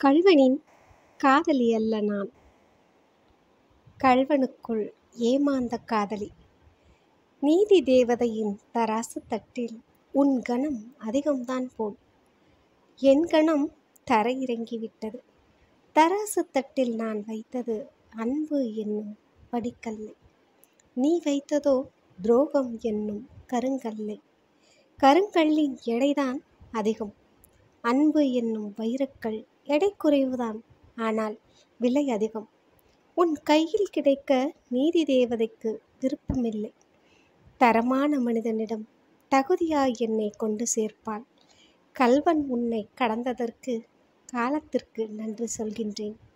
கள்வனின் காதலி அல்ல நான் கள்வனுக்குள் ஏமாந்த காதலி நீதி தேவதையின் தராசு தட்டில் உன் கணம் அதிகம்தான் போல் என் கணம் தரையிறங்கிவிட்டது தராசு தட்டில் நான் வைத்தது அன்பு என்னும் படிக்கல்லை நீ வைத்ததோ துரோகம் என்னும் கருங்கல்லை கருங்கல்லின் எடைதான் அதிகம் அன்பு என்னும் வைரக்கல் எடை குறைவுதான் ஆனால் விலை அதிகம் உன் கையில் கிடைக்க நீதி தேவதைக்கு விருப்பமில்லை தரமான மனிதனிடம் தகுதியாய் என்னை கொண்டு சேர்ப்பாள் கல்வன் உன்னை கடந்ததற்கு காலத்திற்கு நன்றி சொல்கின்றேன்